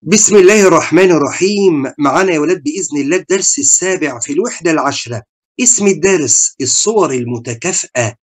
بسم الله الرحمن الرحيم معانا يا ولاد بإذن الله الدرس السابع في الوحدة العشرة اسم الدرس الصور المتكافئة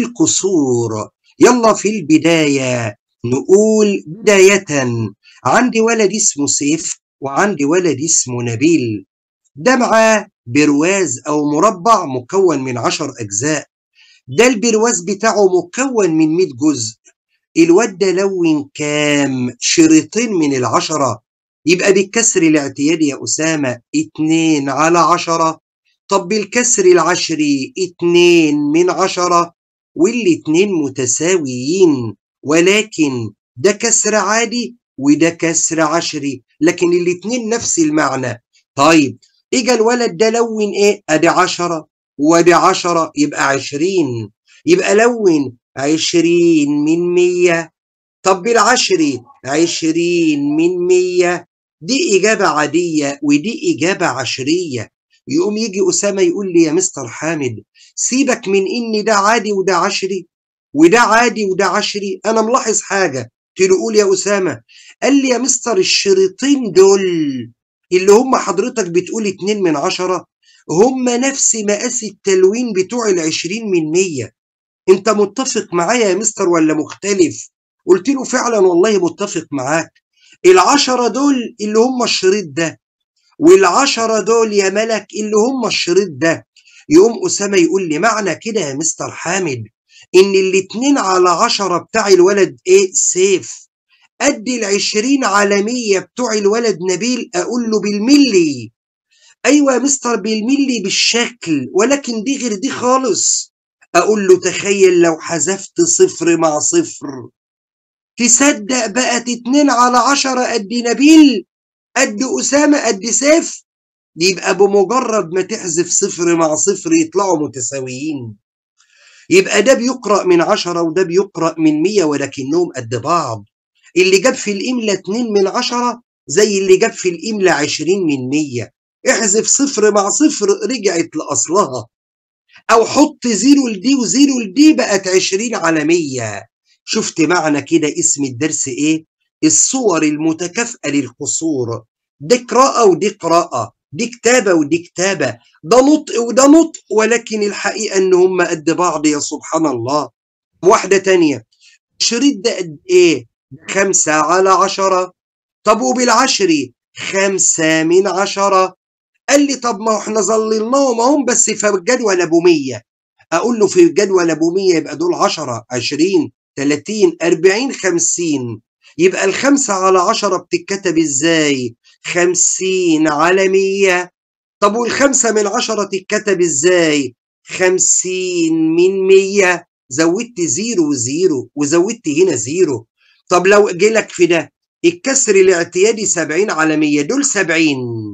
للكسور يلا في البداية نقول بداية عندي ولد اسمه سيف وعندي ولد اسمه نبيل ده معاه برواز أو مربع مكون من عشر أجزاء ده البرواز بتاعه مكون من 100 جزء الواد ده لون كام شريطين من العشرة يبقى بالكسر الاعتيادي يا أسامة اتنين على عشرة طب بالكسر العشري اتنين من عشرة والاتنين متساويين ولكن ده كسر عادي وده كسر عشري لكن الاتنين نفس المعنى طيب اجا الولد ده لون ايه ادي عشرة وادي عشرة يبقى عشرين يبقى لون عشرين من مية طب بالعشري عشرين من مية دي إجابة عادية ودي إجابة عشرية يقوم يجي أسامة يقول لي يا مستر حامد سيبك من إن ده عادي وده عشري وده عادي وده عشري أنا ملاحظ حاجة قلت له قول يا أسامة قال لي يا مستر الشريطين دول اللي هم حضرتك بتقول اتنين من عشرة هم نفس مقاس التلوين بتوع العشرين من مية انت متفق معايا يا مستر ولا مختلف قلت له فعلا والله متفق معاك العشرة دول اللي هم الشريط ده والعشرة دول يا ملك اللي هم الشريط ده يقوم أسامة يقول لي معنى كده يا مستر حامد إن الاتنين على عشرة بتاع الولد إيه سيف قد العشرين على مية بتوع الولد نبيل أقول له بالملي أيوة يا مستر بالملي بالشكل ولكن دي غير دي خالص أقول له تخيل لو حذفت صفر مع صفر تصدق بقت اتنين على عشرة قد نبيل قد أسامة قد سيف يبقى بمجرد ما تحذف صفر مع صفر يطلعوا متساويين يبقى ده بيقرأ من عشرة وده بيقرأ من مية ولكنهم قد بعض اللي جاب في الإملة اتنين من عشرة زي اللي جاب في الإملة عشرين من مية احذف صفر مع صفر رجعت لأصلها أو حط زيرو لدي وزيرو لدي بقت عشرين على مية شفت معنى كده اسم الدرس ايه الصور المتكافئة للقصور دي قراءة ودي قراءة دي كتابة ودي كتابة ده نطق وده نطق ولكن الحقيقة ان هم قد بعض يا سبحان الله واحدة تانية الشريط ده قد ايه خمسة على عشرة طب وبالعشري خمسة من عشرة قال لي طب ما احنا ظللناهم اهم بس في الجدول ابو مية اقول له في الجدول ابو مية يبقى دول عشرة عشرين 30 40 50 يبقى الخمسة على عشرة بتتكتب ازاي؟ 50 على 100 طب والخمسة من عشرة تتكتب ازاي؟ 50 من 100 زودت زيرو وزيرو وزودت هنا زيرو طب لو جيلك في ده الكسر الاعتيادي 70 على 100 دول 70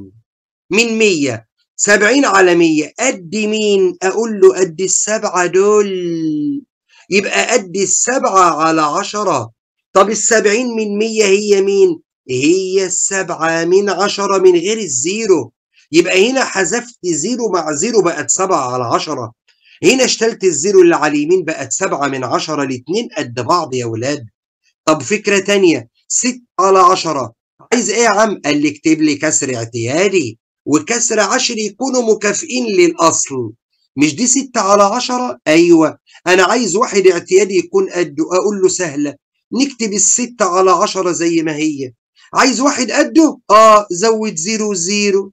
من 100 70 على 100 قد مين؟ أقول له قد السبعة دول يبقى قد السبعة على عشرة طب السبعين من مية هي مين؟ هي السبعة من عشرة من غير الزيرو يبقى هنا حذفت زيرو مع زيرو بقت سبعة على عشرة هنا اشتلت الزيرو اللي على اليمين بقت سبعة من عشرة الاتنين قد بعض يا ولاد طب فكرة تانية ست على عشرة عايز ايه يا عم؟ قال لي اكتب لي كسر اعتيادي وكسر عشر يكونوا مكافئين للأصل مش دي ستة على عشرة؟ أيوة أنا عايز واحد اعتيادي يكون قده أقول له سهلة نكتب الستة على عشرة زي ما هي عايز واحد قده؟ آه زود زيرو زيرو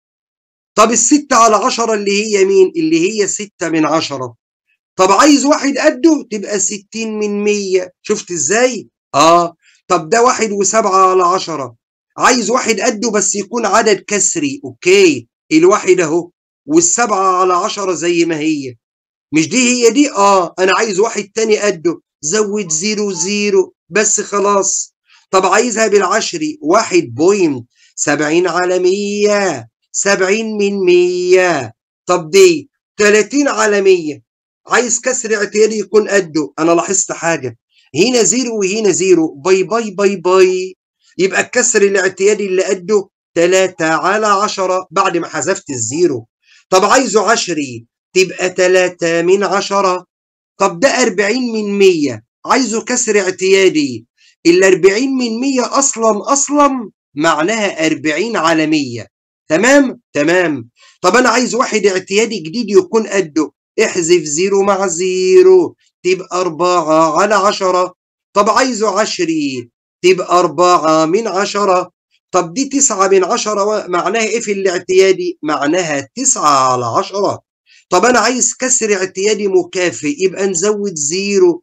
طب الستة على عشرة اللي هي مين؟ اللي هي ستة من عشرة طب عايز واحد قده؟ تبقى ستين من مية شفت ازاي؟ آه طب ده واحد وسبعة على عشرة عايز واحد قده بس يكون عدد كسري أوكي الواحد أهو والسبعة على عشرة زي ما هي مش دي هي دي اه انا عايز واحد تاني قده زود زيرو زيرو بس خلاص طب عايزها بالعشري واحد بوينت سبعين على مية سبعين من مية طب دي تلاتين على مية عايز كسر اعتيادي يكون قده انا لاحظت حاجة هنا زيرو وهنا زيرو باي باي باي باي يبقى الكسر الاعتيادي اللي قده تلاتة على عشرة بعد ما حذفت الزيرو طب عايزه عشري تبقى تلاتة من عشرة طب ده أربعين من مية عايزه كسر اعتيادي الأربعين من مية أصلا أصلا معناها 40 على 100 تمام تمام طب انا عايز واحد اعتيادي جديد يكون قده احذف زيرو مع زيرو تبقى 4 على 10 طب عايزه عشري تبقى 4 من 10 طب دي 9 من 10 معناها ايه في الاعتيادي معناها 9 على 10 طب انا عايز كسر اعتيادي مكافئ يبقى نزود زيرو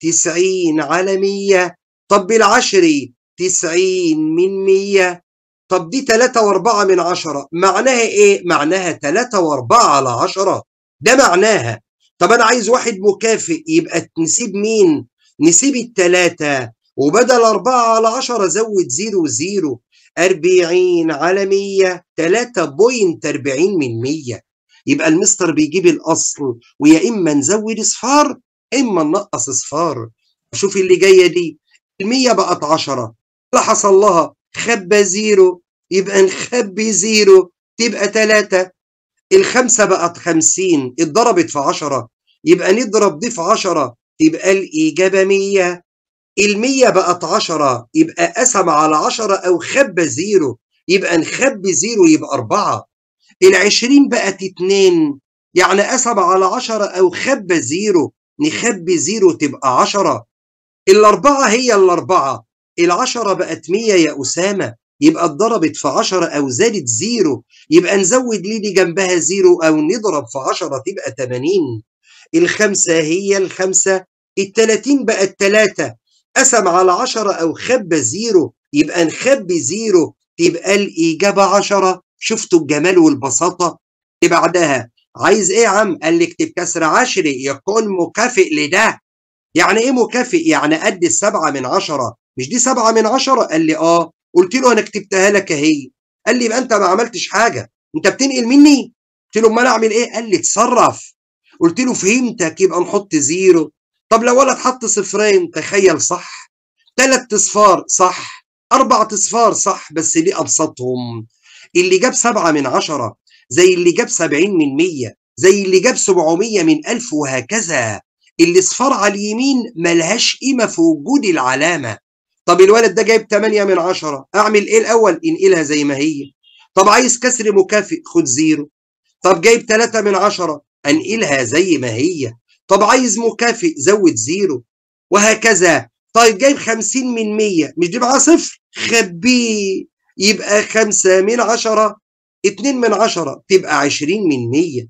90 على 100 طب بالعشري 90 من 100 طب دي 3 و4 من 10 معناها ايه معناها 3 و4 على 10 ده معناها طب انا عايز واحد مكافئ يبقى نسيب مين نسيب التلاتة وبدل 4 على 10 زود زيرو زيرو 40 على 100 3.40 من 100 يبقى المستر بيجيب الاصل ويا اما نزود اصفار اما ننقص اصفار شوف اللي جايه دي ال100 بقت 10 اللي حصل لها خبى زيرو يبقى نخبي زيرو تبقى 3 الخمسة بقت 50 اتضربت في 10 يبقى نضرب دي في 10 تبقى الإجابة 100 ال100 بقت 10 يبقى قسم على 10 أو خبى زيرو يبقى نخبي زيرو يبقى 4 ال20 بقت 2 يعني قسم على 10 أو خبى زيرو نخبي زيرو تبقى 10 الأربعة هي الأربعة العشرة بقت 100 يا أسامة يبقى اتضربت في 10 أو زادت زيرو يبقى نزود ليه دي جنبها زيرو أو نضرب في 10 تبقى 80 الخمسة هي الخمسة التلاتين بقت تلاتة قسم على 10 أو خبى زيرو يبقى نخبي زيرو تبقى الإجابة 10 شفتوا الجمال والبساطة اللي بعدها عايز إيه يا عم؟ قال لي اكتب كسر عشري يكون مكافئ لده يعني إيه مكافئ؟ يعني قد السبعة من عشرة مش دي سبعة من عشرة؟ قال لي آه قلت له أنا كتبتها لك أهي قال لي يبقى أنت ما عملتش حاجة أنت بتنقل مني؟ قلت له أمال أعمل إيه؟ قال لي اتصرف قلت له فهمتك يبقى نحط زيرو طب لو ولد حط صفرين تخيل صح ثلاث اصفار صح اربع اصفار صح بس دي ابسطهم اللي جاب سبعة من عشرة زي اللي جاب سبعين من مية زي اللي جاب سبعمية من ألف وهكذا اللي صفار على اليمين ملهاش قيمة في وجود العلامة طب الولد ده جايب 8 من عشرة أعمل إيه الأول انقلها زي ما هي طب عايز كسر مكافئ خد زيرو طب جايب 3 من عشرة أنقلها زي ما هي طب عايز مكافئ زود زيرو وهكذا طيب جايب 50 من 100 مش دي معاه صفر خبيه يبقى 5 من 10 2 من 10 تبقى 20 من 100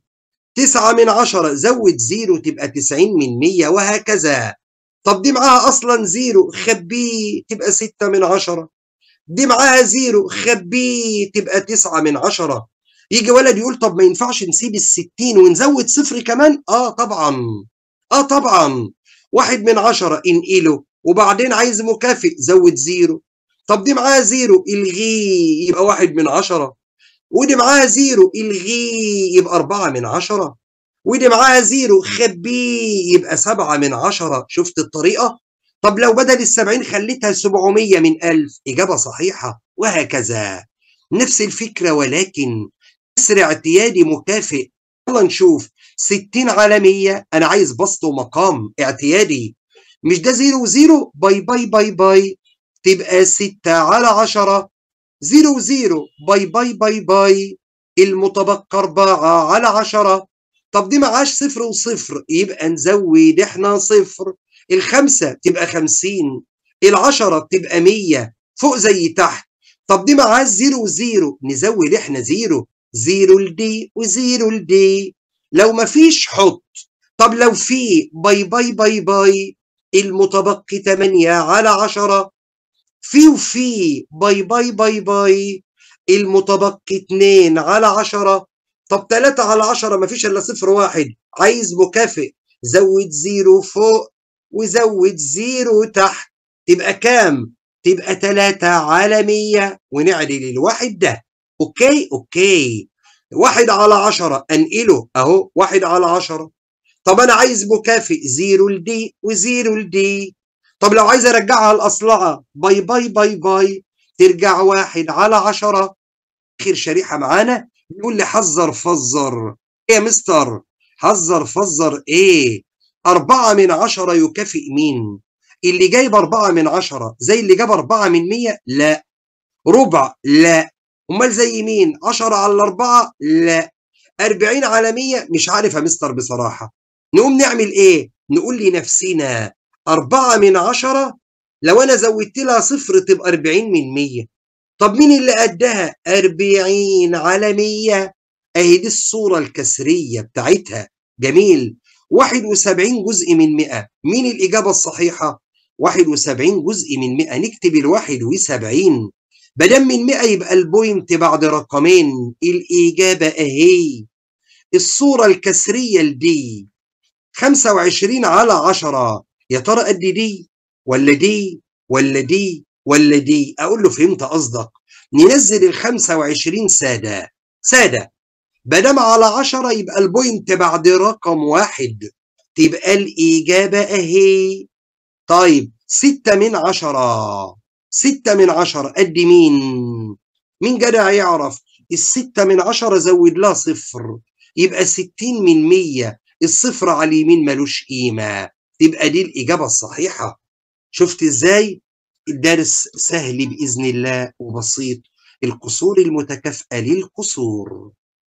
9 من 10 زود زيرو تبقى 90 من 100 وهكذا طب دي معاها اصلا زيرو خبيه تبقى 6 من 10 دي معاها زيرو خبيه تبقى 9 من 10 يجي ولد يقول طب ما ينفعش نسيب الستين ونزود صفر كمان اه طبعا اه طبعا واحد من عشرة انقله وبعدين عايز مكافئ زود زيرو طب دي معاها زيرو الغيه يبقى واحد من عشرة ودي معاها زيرو الغيه يبقى أربعة من عشرة ودي معاها زيرو خبيه يبقى سبعة من عشرة شفت الطريقة طب لو بدل السبعين خليتها سبعمية من ألف إجابة صحيحة وهكذا نفس الفكرة ولكن كسر اعتيادي مكافئ يلا نشوف 60 على 100 انا عايز بسط ومقام اعتيادي مش ده زيرو وزيرو باي باي باي باي تبقى 6 على 10 زيرو وزيرو باي باي باي باي المتبقى 4 على 10 طب دي معاش صفر وصفر يبقى نزود احنا صفر الخمسة تبقى 50 العشرة بتبقى 100 فوق زي تحت طب دي معاش زيرو وزيرو نزود احنا زيرو زيرو لدي وزيرو لدي لو مفيش حط طب لو في باي باي باي باي المتبقي 8 على 10 في وفي باي باي باي باي المتبقي 2 على 10 طب 3 على 10 مفيش الا صفر واحد عايز مكافئ زود زيرو فوق وزود زيرو تحت تبقى كام؟ تبقى 3 على 100 ونعدل الواحد ده اوكي اوكي واحد على عشرة انقله اهو واحد على عشرة طب انا عايز مكافئ زيرو لدي وزيرو لدي طب لو عايز ارجعها الاصلعة باي باي باي باي ترجع واحد على عشرة اخر شريحة معانا يقول لي حذر فزر ايه يا مستر حذر فزر ايه أربعة من عشرة يكافئ مين اللي جايب أربعة من عشرة زي اللي جاب أربعة من مية لا ربع لا امال زي مين 10 على 4 لا 40 على 100 مش عارف يا مستر بصراحه نقوم نعمل ايه نقول لنفسنا 4 من 10 لو انا زودت لها صفر تبقى 40 من 100 طب مين اللي قدها 40 على 100 اهي دي الصوره الكسريه بتاعتها جميل 71 جزء من 100 مين الاجابه الصحيحه 71 جزء من 100 نكتب ال 71 بدل من 100 يبقى البوينت بعد رقمين الإجابة أهي الصورة الكسرية لدي 25 على 10 يا ترى قد دي ولا دي ولا دي ولا دي أقول له فهمت قصدك ننزل ال 25 سادة سادة بدل على 10 يبقى البوينت بعد رقم واحد تبقى الإجابة أهي طيب 6 من 10 ستة من عشرة قد مين؟ مين جدع يعرف؟ الستة من عشرة زود لها صفر يبقى ستين من مية الصفر على اليمين ملوش قيمة تبقى دي الإجابة الصحيحة شفت إزاي؟ الدرس سهل بإذن الله وبسيط القصور المتكافئة للقصور